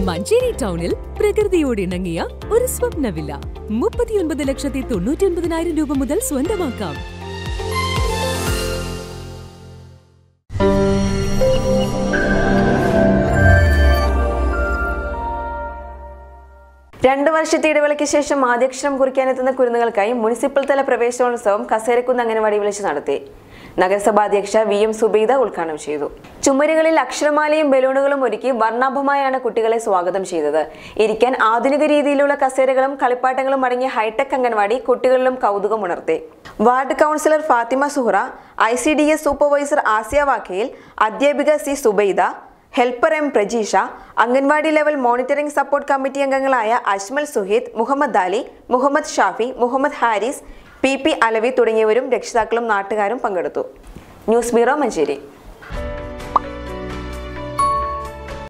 മഞ്ചേരി ടൗണിൽ പ്രകൃതിയോട് ഇണങ്ങിയ ഒരു സ്വപ്ന വില്ല മുപ്പത്തിയൊൻപത് ലക്ഷത്തി തൊണ്ണൂറ്റി ഒൻപതിനായിരം രൂപ മുതൽ സ്വന്തമാക്കാം രണ്ട് വർഷത്തെ ഇടവേളയ്ക്ക് ശേഷം ആദ്യാക്ഷരം കുറിക്കാനെത്തുന്ന കുരുന്നുകൾക്കായി മുനിസിപ്പൽ തല പ്രവേശനോത്സവം കസേരക്കുന്ന് അംഗനവാടി വിളിച്ചു നടത്തി നഗരസഭാ അധ്യക്ഷ വി എം സുബൈദ ഉദ്ഘാടനം ചെയ്തു ചുമരുകളിൽ അക്ഷരമാലയും ബലൂണുകളും ഒരുക്കി വർണ്ണാഭമായാണ് കുട്ടികളെ സ്വാഗതം ചെയ്തത് ഇരിക്കാൻ ആധുനിക രീതിയിലുള്ള കസേരകളും കളിപ്പാട്ടങ്ങളും അടങ്ങിയ ഹൈടെക് അംഗൻവാടി കുട്ടികളിലും കൗതുകമുണർത്തി ward councillor Fathima Suhra I C D S supervisor Asiya Vakkayil അധ്യാപിക C Subaida helper M Prajeesha anganwadi level monitoring support committee അംഗങ്ങളായ അജ്മൽ സുഹീദ് മുഹമ്മദ് അലി മുഹമ്മദ് ഷാഫി മുഹമ്മദ് ഹാരിസ് പി പി അലവി തുടങ്ങിയവരും രക്ഷിതാക്കളും നാട്ടുകാരും പങ്കെടുത്തു ന്യൂസ് ബ്യൂറോ മഞ്ചേരി